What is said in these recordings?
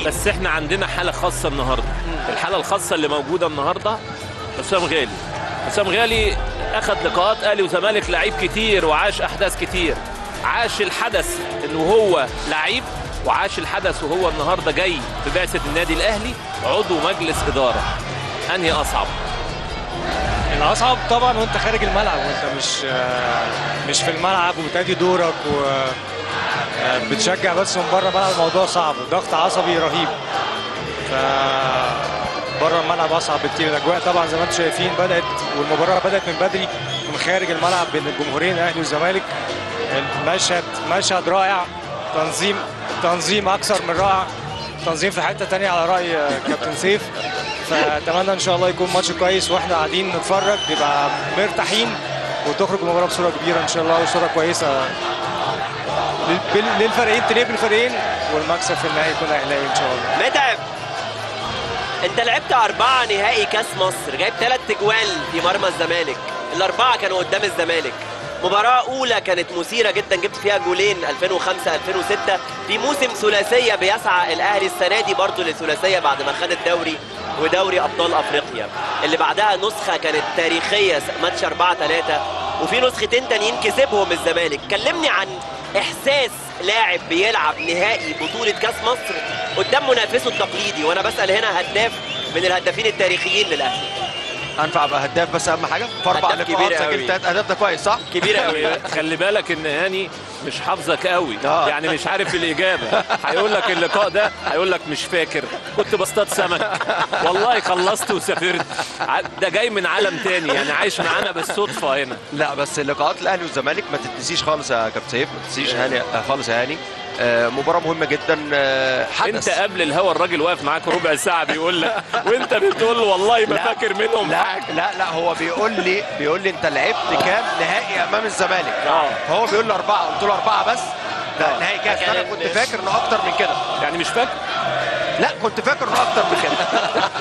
بس احنا عندنا حاله خاصه النهارده الحاله الخاصه اللي موجوده النهارده حسام غالي حسام غالي اخذ لقاءات اهلي وزمالك لعيب كتير وعاش احداث كتير عاش الحدث انه هو لعيب وعاش الحدث وهو النهارده جاي في بعثه النادي الاهلي عضو مجلس اداره انهي اصعب الاصعب طبعا وانت خارج الملعب وانت مش آه، مش في الملعب وبتأدي دورك و آه، بتشجع بس من بره الملعب الموضوع صعب ضغط عصبي رهيب ف بره الملعب اصعب بكتير الاجواء طبعا زي ما انتم شايفين بدات والمباراه بدات من بدري من خارج الملعب بين الجمهورين الاهلي والزمالك المشهد مشهد رائع تنظيم تنظيم اكثر من رائع تنظيم في حته تانية على راي آه، كابتن سيف فاتمنى ان شاء الله يكون ماتش كويس واحنا قاعدين نتفرج نبقى مرتاحين وتخرج المباراه بصوره كبيره ان شاء الله وصوره كويسه لل- بال- للفريقين تليق بالفريقين والمكسب في النهائي يكون اهلاوي ان شاء الله متعب انت لعبت أربعة نهائي كاس مصر جايب ثلاث تجوال في مرمى الزمالك الأربعة كانوا قدام الزمالك مباراة أولى كانت مثيرة جدا جبت فيها جولين 2005 2006 في موسم ثلاثية بيسعى الأهلي السنة دي برضه لثلاثية بعد ما خد الدوري ودوري أبطال أفريقيا اللي بعدها نسخة كانت تاريخية ماتش 4 3 وفي نسختين تانيين كسبهم الزمالك كلمني عن إحساس لاعب بيلعب نهائي بطولة كاس مصر قدام منافسه التقليدي وانا بسأل هنا هداف من الهدافين التاريخيين للاهلي انفع ابقى هداف بس اهم حاجه في اربع هداف كبير لقاءات قوي. سجلت ثلاث اهداف ده كويس صح؟ كبيرة قوي خلي بالك ان هاني مش حافظك قوي آه. يعني مش عارف الاجابه هيقول لك اللقاء ده هيقول لك مش فاكر كنت بصطاد سمك والله خلصت وسافرت ع- ده جاي من عالم تاني يعني عايش معانا بالصدفه هنا لا بس لقاءات الاهلي والزمالك ما تتنسيش خالص يا كابتن سيف ما تنسيش هاني آه، خالص يا هاني آه، مباراه مهمه جدا آه، حدث انت قبل الهوا الراجل واقف معاك ربع ساعه بيقول لك وانت بتقول له والله ما لا. فاكر منهم لا حاجه لا لا هو بيقول لي بيقول لي انت لعبت كام نهائي امام الزمالك اه فهو بيقول لي اربعه قلت له اربعه بس ده نهائي كاس كان- انا كنت فاكر انه اكتر من كده يعني مش فاكر لا كنت فاكر انه اكتر من كده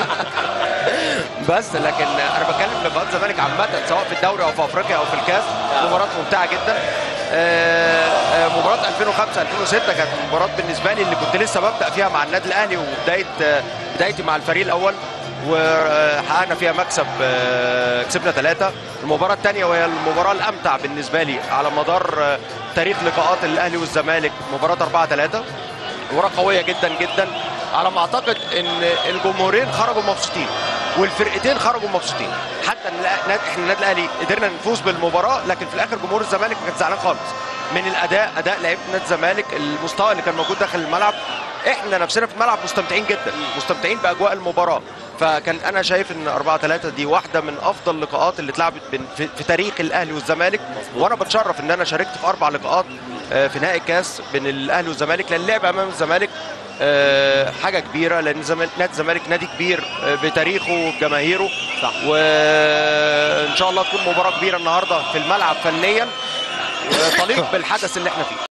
بس لكن انا بتكلم لقاءات الزمالك عامه سواء في الدوري او في افريقيا او في الكاس مباراه ممتعه جدا آه، آه، مباراه 2005 2006 كانت مباراه بالنسبه لي اللي كنت لسه ببدا فيها مع النادي الاهلي وبدايه آه، بدايتي مع الفريق الاول وحققنا فيها مكسب آه، كسبنا ثلاثة المباراة الثانية وهي المباراة الأمتع بالنسبة لي على مدار آه، تاريخ لقاءات الأهلي والزمالك مباراة 4 3 مباراة قوية جدا جدا على ما اعتقد ان الجمهورين خرجوا مبسوطين والفرقتين خرجوا مبسوطين حتى النا- نا- احنا النادي الاهلي قدرنا نفوز بالمباراه لكن في الاخر جمهور الزمالك كان زعلان خالص من الاداء اداء لعيبه نادي الزمالك المستوى اللي كان موجود داخل الملعب احنا نفسنا في الملعب مستمتعين جدا مستمتعين باجواء المباراه فكان انا شايف ان 4 3 دي واحده من افضل اللقاءات اللي اتلعبت بين- في, في تاريخ الاهلي والزمالك وانا بتشرف ان انا شاركت في اربع لقاءات آه، في نهائي الكاس بين الاهلي والزمالك لان اللعب امام الزمالك آه، حاجه كبيره لان زمال- نادي الزمالك نادي كبير آه، بتاريخه وبجماهيره صح. وان شاء الله تكون مباراه كبيره النهارده في الملعب فنيا آه، تليق بالحدث اللي احنا فيه